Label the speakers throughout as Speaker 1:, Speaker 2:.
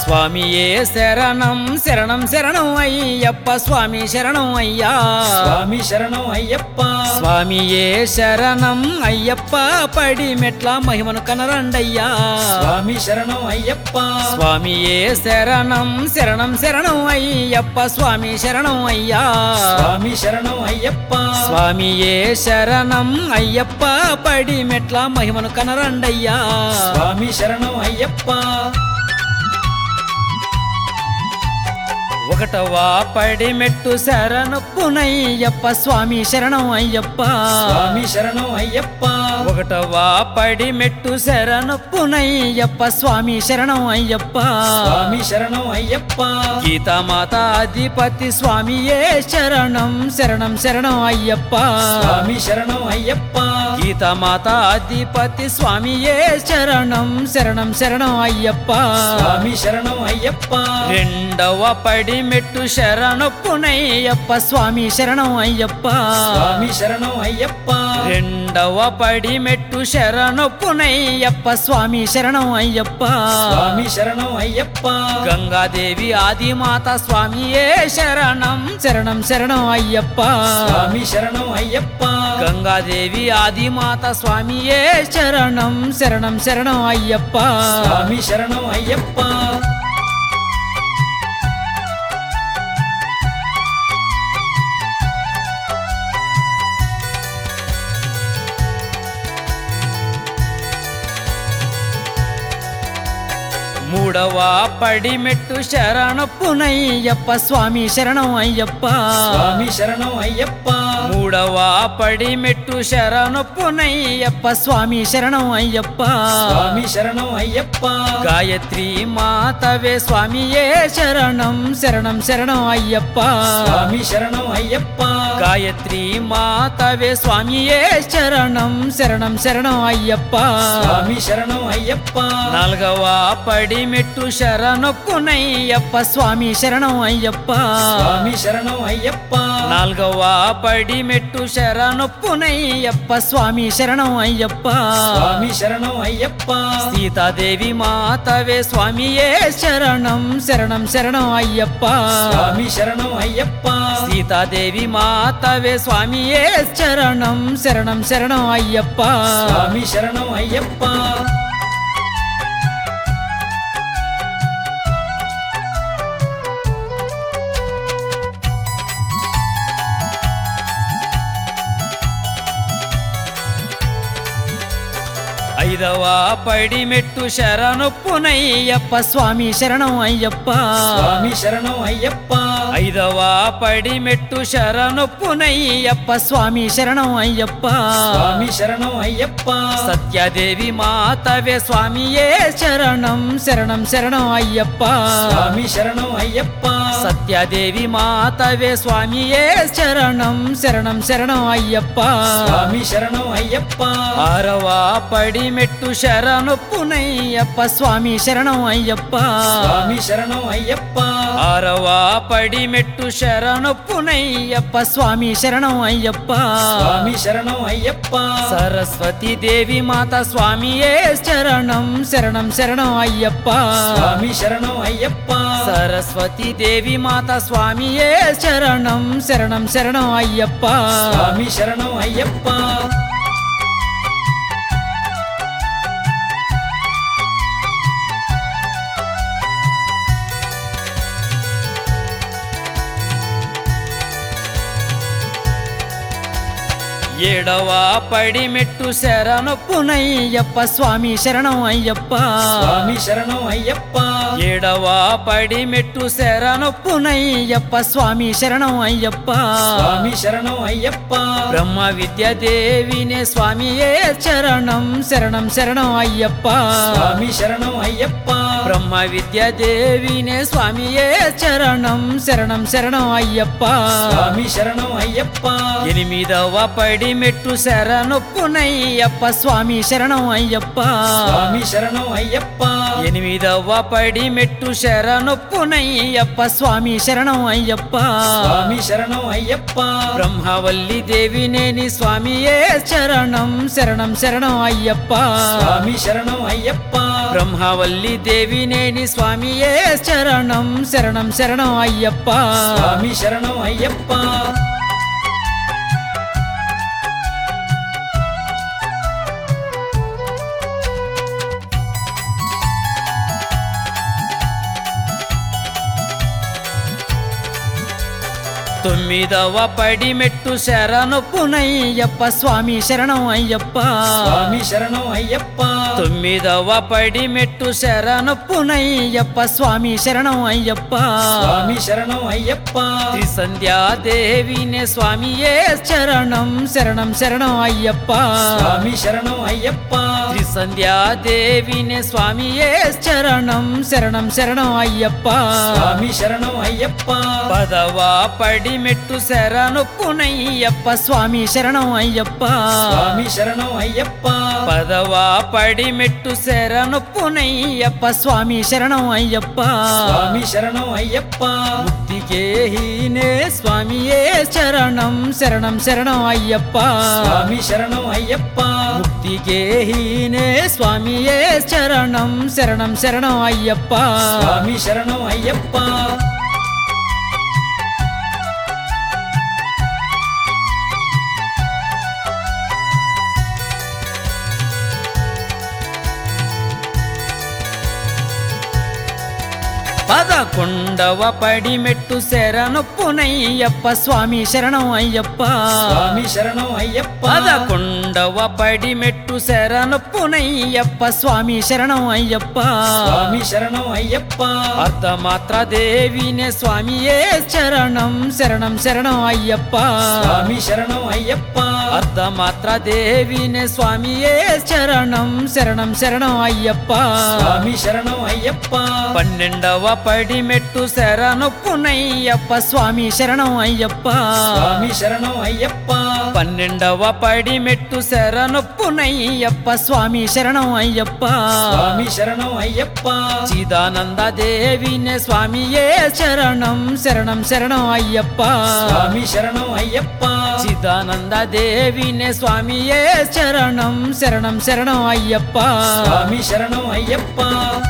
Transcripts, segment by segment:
Speaker 1: స్వామియే శరణం శరణం శరణం అయ్యప్ప స్వామి శరణం అయ్యా
Speaker 2: స్వామి శరణం అయ్యప్ప
Speaker 1: స్వామియే శరణం అయ్యప్ప పడి మెట్ల మహిమను కనరండయ్యా
Speaker 2: స్వామి శరణం అయ్యప్ప
Speaker 1: స్వామియే శరణం శరణం శరణం అయ్యప్ప స్వామి శరణం అయ్యా
Speaker 2: స్వామి శరణం అయ్యప్ప
Speaker 1: స్వామియే శరణం అయ్యప్ప పడి మెట్ల మహిమను కనరండయ్యా
Speaker 2: స్వామి శరణం అయ్యప్ప
Speaker 1: ఒకటవా పడి మెట్టు శరణప్పునయ్యప్ప స్వామి శరణం అయ్యప్ప
Speaker 2: స్వామి శరణం అయ్యప్ప
Speaker 1: ఒకటవా పడి మెట్టు శరణప్పునయ్యప్ప స్వామి శరణం అయ్యప్ప
Speaker 2: స్వామి శరణం అయ్యప్ప
Speaker 1: గీతామాత అధిపతి స్వామియే శరణం శరణం శరణం అయ్యప్ప
Speaker 2: స్వామి శరణం అయ్యప్ప
Speaker 1: గీతామాత అధిపతి స్వామియే శరణం శరణం శరణం అయ్యప్ప
Speaker 2: స్వామి శరణం అయ్యప్ప
Speaker 1: రెండవ పడి మెట్టు శరణప్పునయ్యప్ప స్వామి శరణం అయ్యప్ప
Speaker 2: స్వామి శరణం అయ్యప్ప
Speaker 1: రెండవ పడి మెట్టు శరణప్పునయ్యప్ప స్వామి శరణం అయ్యప్ప
Speaker 2: స్వామి శరణం అయ్యప్ప
Speaker 1: గంగాదేవి ఆదిమాత స్వామియే శరణం శరణం శరణం అయ్యప్ప
Speaker 2: స్వామి శరణం అయ్యప్ప
Speaker 1: గంగాదేవి ఆదిమాత స్వామియే శరణం శరణం శరణం అయ్యప్ప
Speaker 2: స్వామి శరణం అయ్యప్ప
Speaker 1: మూడవ పడి మెట్టు శరణప్పునయ్యప్ప స్వామి శరణం అయ్యప్ప
Speaker 2: స్వామి శరణం అయ్యప్ప
Speaker 1: మూడవ పడి మెట్టు శరణప్పునయ్యప్ప స్వామి శరణం అయ్యప్ప
Speaker 2: స్వామి శరణం అయ్యప్ప
Speaker 1: గాయత్రి మాతవే స్వామియే శరణం శరణం శరణం అయ్యప్ప
Speaker 2: స్వామి శరణం అయ్యప్ప
Speaker 1: గాయత్రి మాతవే స్వామియే శరణం శరణం శరణం అయ్యప్ప
Speaker 2: స్వామి శరణం అయ్యప్ప
Speaker 1: నాలుగవ పడి మెట్టు శరణొప్పునయ్యప్ప స్వామి శరణం అయ్యప్ప
Speaker 2: స్వామి శరణం అయ్యప్ప
Speaker 1: నాలుగవ పడి మెట్టు శరణొప్పునయ్యప్ప స్వామి శరణం అయ్యప్ప
Speaker 2: స్వామి శరణం అయ్యప్ప
Speaker 1: సీతాదేవి మాతవే స్వామియే శరణం శరణం శరణం అయ్యప్ప
Speaker 2: స్వామి శరణం అయ్యప్ప
Speaker 1: సీతాదేవి మాతవే స్వామియే శరణం శరణం శరణం అయ్యప్ప
Speaker 2: స్వామి శరణం అయ్యప్ప
Speaker 1: ఐదవ పడి మెట్టు శరణొప్పునయ్యప్ప స్వామి శరణం అయ్యప్ప
Speaker 2: స్వామి శరణం అయ్యప్ప
Speaker 1: ఐదవ పడి మెట్టు శరణొప్పునయ్యప్ప స్వామి శరణం అయ్యప్ప
Speaker 2: స్వామి శరణం అయ్యప్ప
Speaker 1: సత్యాదేవి మాతవే స్వామియే శరణం శరణం శరణం అయ్యప్ప
Speaker 2: స్వామి శరణం అయ్యప్ప
Speaker 1: సత్యాదేవి మాతవే స్వామియే శరణం శరణం శరణం అయ్యప్ప
Speaker 2: స్వామి శరణం అయ్యప్ప
Speaker 1: ఆరవ పడి మెట్టు శరణొప్పునయ్యప్ప స్వామి శరణం అయ్యప్ప
Speaker 2: స్వామి శరణం అయ్యప్ప
Speaker 1: ఆరవ పడి మెట్టు శరణొప్పునయ్యప్ప స్వామి శరణం అయ్యప్ప
Speaker 2: స్వామి శరణం అయ్యప్ప
Speaker 1: సరస్వతి దేవి మాత స్వామియే శరణం శరణం శరణం అయ్యప్ప
Speaker 2: స్వామి శరణం అయ్యప్ప
Speaker 1: సరస్వతి దేవి మాత స్వామియే శరణం శరణం శరణం అయ్యప్ప
Speaker 2: స్వామి శరణం అయ్యప్ప
Speaker 1: ఏడవ పడి మెట్టు శరణొప్పునయ్యప్ప స్వామి శరణం అయ్యప్ప
Speaker 2: స్వామి శరణం అయ్యప్ప
Speaker 1: ఏడవ పడి మెట్టు శరణొప్పునయ్యప్ప స్వామి శరణం అయ్యప్ప
Speaker 2: స్వామి శరణం అయ్యప్ప
Speaker 1: బ్రహ్మ విద్యా దేవినే స్వామియే శరణం శరణం శరణం అయ్యప్ప
Speaker 2: స్వామి శరణం అయ్యప్ప
Speaker 1: బ్రహ్మ విద్యా దేవినే స్వామియే శరణం శరణం శరణం అయ్యప్ప
Speaker 2: స్వామి శరణం అయ్యప్ప
Speaker 1: ఎనిమిదవ పడి మెట్టు శరణొప్పునయ్యప్ప స్వామి శరణం అయ్యప్ప
Speaker 2: స్వామి శరణం అయ్యప్ప
Speaker 1: ఎనిమిదవ పడి మెట్టు శరణొప్పునయ్యప్ప స్వామి శరణం అయ్యప్ప
Speaker 2: స్వామి శరణం అయ్యప్ప
Speaker 1: బ్రహ్మవల్లి దేవినేని స్వామియే శరణం శరణం శరణం అయ్యప్ప
Speaker 2: స్వామి శరణం అయ్యప్ప
Speaker 1: బ్రహ్మవల్లి దేవినేని స్వామియే శరణం శరణం శరణం అయ్యప్ప
Speaker 2: స్వామి శరణం అయ్యప్ప
Speaker 1: తొమ్మిదవ పడి మెట్టు శరణొప్పునయ్యప్ప స్వామి శరణం అయ్యప్ప
Speaker 2: స్వామి శరణం అయ్యప్ప
Speaker 1: తొమ్మిదవ పడి మెట్టు శరణొప్పునయ్యప్ప స్వామి శరణం అయ్యప్ప
Speaker 2: స్వామి శరణం అయ్యప్ప
Speaker 1: శ్రీ సంధ్యాదేవినే స్వామియే శరణం శరణం శరణం అయ్యప్ప
Speaker 2: స్వామి శరణం అయ్యప్ప
Speaker 1: శ్రీ సంధ్యాదేవినే స్వామియే శరణం శరణం శరణం అయ్యప్ప
Speaker 2: స్వామి శరణం అయ్యప్ప
Speaker 1: పదవ పడి మెట్టు శరణొప్పునయ్యప్ప స్వామి శరణం అయ్యప్ప
Speaker 2: స్వామి శరణం అయ్యప్ప
Speaker 1: పదవ పడి మెట్టు శరణొప్పునయ్యప్ప స్వామి శరణం అయ్యప్ప
Speaker 2: స్వామి శరణం అయ్యప్ప
Speaker 1: ముక్తికేహీనే స్వామియే శరణం శరణం శరణం అయ్యప్ప
Speaker 2: స్వామి శరణం అయ్యప్ప
Speaker 1: ముక్తికేహీనే స్వామియే శరణం శరణం శరణం అయ్యప్ప
Speaker 2: స్వామి శరణం అయ్యప్ప
Speaker 1: పదకొండవ పడి మెట్టు శరణొప్పునయ్యప్ప స్వామి శరణం అయ్యప్ప
Speaker 2: స్వామి శరణం అయ్యప్ప
Speaker 1: పదకొండవ పడి మెట్టు శరణొప్పునయ్యప్ప స్వామి శరణం అయ్యప్ప
Speaker 2: స్వామి శరణం అయ్యప్ప
Speaker 1: అర్ధమాత్ర దేవినే స్వామియే శరణం శరణం శరణం అయ్యప్ప
Speaker 2: స్వామి శరణం అయ్యప్ప
Speaker 1: అర్ధమాత్ర దేవినే స్వామియే శరణం శరణం శరణం అయ్యప్ప
Speaker 2: స్వామి శరణం అయ్యప్ప
Speaker 1: పన్నెండవ పడి మెట్టు శరణొప్పునయ్యప్ప స్వామి శరణం అయ్యప్ప
Speaker 2: స్వామి శరణం అయ్యప్ప
Speaker 1: పన్నెండవ పడి మెట్టు శరణొప్పునయ్యప్ప స్వామి శరణం అయ్యప్ప
Speaker 2: స్వామి శరణం అయ్యప్ప
Speaker 1: చిదానంద దేవినే స్వామియే శరణం శరణం శరణం అయ్యప్ప
Speaker 2: స్వామి శరణం అయ్యప్ప
Speaker 1: చిదానంద దేవినే స్వామియే శరణం శరణం శరణం అయ్యప్ప
Speaker 2: స్వామి శరణం అయ్యప్ప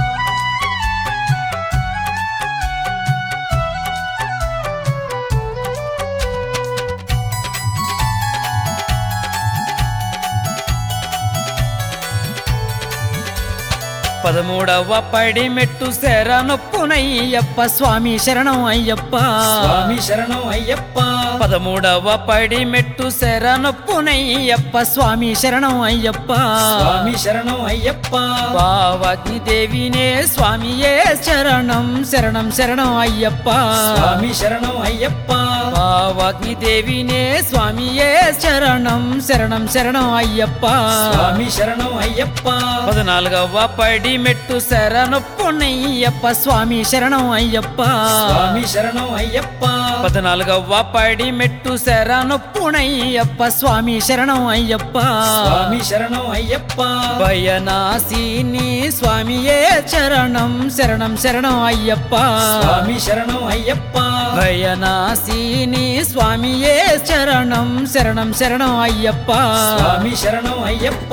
Speaker 1: పదమూడవ పడి మెట్టు శరణొప్పునయ్యప్ప స్వామి శరణం అయ్యప్ప
Speaker 2: స్వామి శరణం అయ్యప్ప
Speaker 1: పదమూడవ పడి మెట్టు శరణొప్పునయ్యప్ప స్వామి శరణం అయ్యప్ప
Speaker 2: స్వామి శరణం అయ్యప్ప
Speaker 1: పార్వతి దేవినే స్వామియే శరణం శరణం శరణం అయ్యప్ప
Speaker 2: స్వామి శరణం అయ్యప్ప
Speaker 1: పార్వతి దేవినే స్వామియే శరణం శరణం శరణం అయ్యప్ప
Speaker 2: స్వామి శరణం అయ్యప్ప
Speaker 1: పద్నాలుగవ పడి మెట్టు శరణొప్పునయ్యప్ప స్వామి శరణం అయ్యప్ప
Speaker 2: స్వామి శరణం అయ్యప్ప
Speaker 1: పద్నాలుగవ పడి మెట్టు శరణొప్పునయ్యప్ప స్వామి శరణం అయ్యప్ప
Speaker 2: స్వామి శరణం అయ్యప్ప
Speaker 1: భయనాశిని స్వామియే శరణం శరణం శరణం అయ్యప్ప
Speaker 2: స్వామి శరణం అయ్యప్ప
Speaker 1: భయనాశిని స్వామియే శరణం శరణం శరణం అయ్యప్ప
Speaker 2: స్వామి శరణం అయ్యప్ప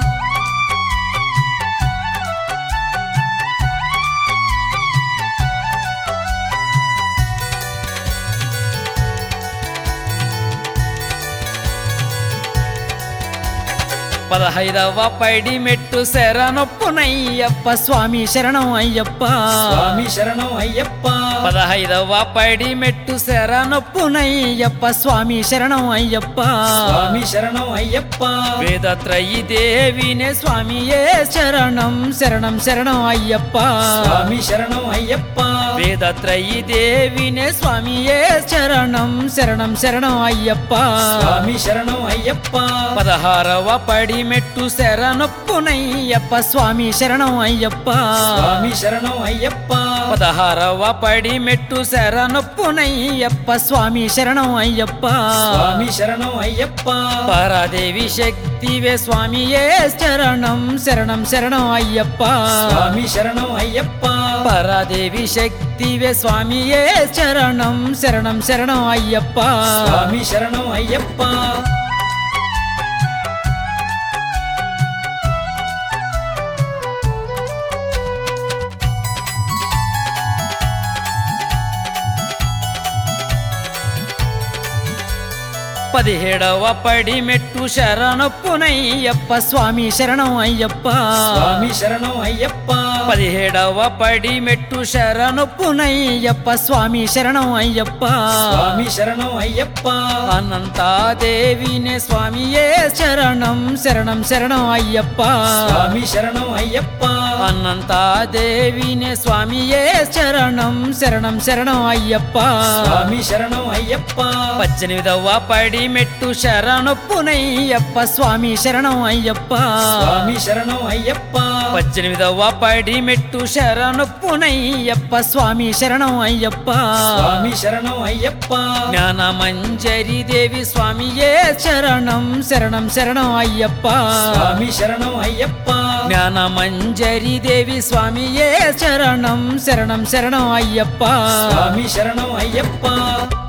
Speaker 1: పదహైదవ పైడి మెట్టు శరణొప్పునయ్యప్ప స్వామి శరణం అయ్యప్ప
Speaker 2: స్వామి శరణం అయ్యప్ప
Speaker 1: పదహైదవ పైడి మెట్టు శరణొప్పునయ్యప్ప స్వామి శరణం అయ్యప్ప
Speaker 2: స్వామి శరణం అయ్యప్ప
Speaker 1: వేదత్రయి దేవినే స్వామియే శరణం శరణం శరణం అయ్యప్ప
Speaker 2: స్వామి శరణం అయ్యప్ప
Speaker 1: వేదత్రయి దేవినే స్వామియే శరణం శరణం శరణం అయ్యప్ప
Speaker 2: స్వామి శరణం అయ్యప్ప
Speaker 1: పదహారవ పడి మెట్టు శరణొప్పునయ్యప్ప స్వామి శరణం అయ్యప్ప
Speaker 2: స్వామి శరణం అయ్యప్ప
Speaker 1: పదహారవ పడి మెట్టు శరణొప్పునయ్యప్ప స్వామి శరణం అయ్యప్ప
Speaker 2: స్వామి శరణం అయ్యప్ప
Speaker 1: పరాదేవి శక్తివే స్వామియే శరణం శరణం శరణం అయ్యప్ప
Speaker 2: స్వామి శరణం అయ్యప్ప
Speaker 1: పరాదేవి శక్తివే స్వామియే శరణం శరణం శరణం అయ్యప్ప
Speaker 2: స్వామి శరణం అయ్యప్ప
Speaker 1: పదిహేడవ పడి మెట్టు శరణొప్పునయ్యప్ప స్వామి శరణం అయ్యప్ప
Speaker 2: స్వామి శరణం అయ్యప్ప
Speaker 1: పదిహేడవ పడి మెట్టు శరణొప్పునయ్యప్ప స్వామి శరణం అయ్యప్ప
Speaker 2: స్వామి శరణం అయ్యప్ప
Speaker 1: అనంతాదేవినే స్వామియే శరణం శరణం శరణం అయ్యప్ప
Speaker 2: స్వామి శరణం అయ్యప్ప
Speaker 1: అనంతాదేవినే స్వామియే శరణం శరణం శరణం అయ్యప్ప
Speaker 2: స్వామి శరణం అయ్యప్ప
Speaker 1: పద్దెనిమిదవ పడి మెట్టు శరణొప్పునయ్యప్ప స్వామి శరణం అయ్యప్ప
Speaker 2: స్వామి శరణం అయ్యప్ప
Speaker 1: పద్దెనిమిదవ పడి మెట్టు శరణొప్పునయ్యప్ప స్వామి శరణం అయ్యప్ప
Speaker 2: స్వామి శరణం అయ్యప్ప
Speaker 1: జ్ఞానమంజరి దేవి స్వామియే శరణం శరణం శరణం అయ్యప్ప
Speaker 2: స్వామి శరణం అయ్యప్ప
Speaker 1: జ్ఞానమంజరి దేవి స్వామియే శరణం శరణం శరణం అయ్యప్ప
Speaker 2: స్వామి శరణం అయ్యప్ప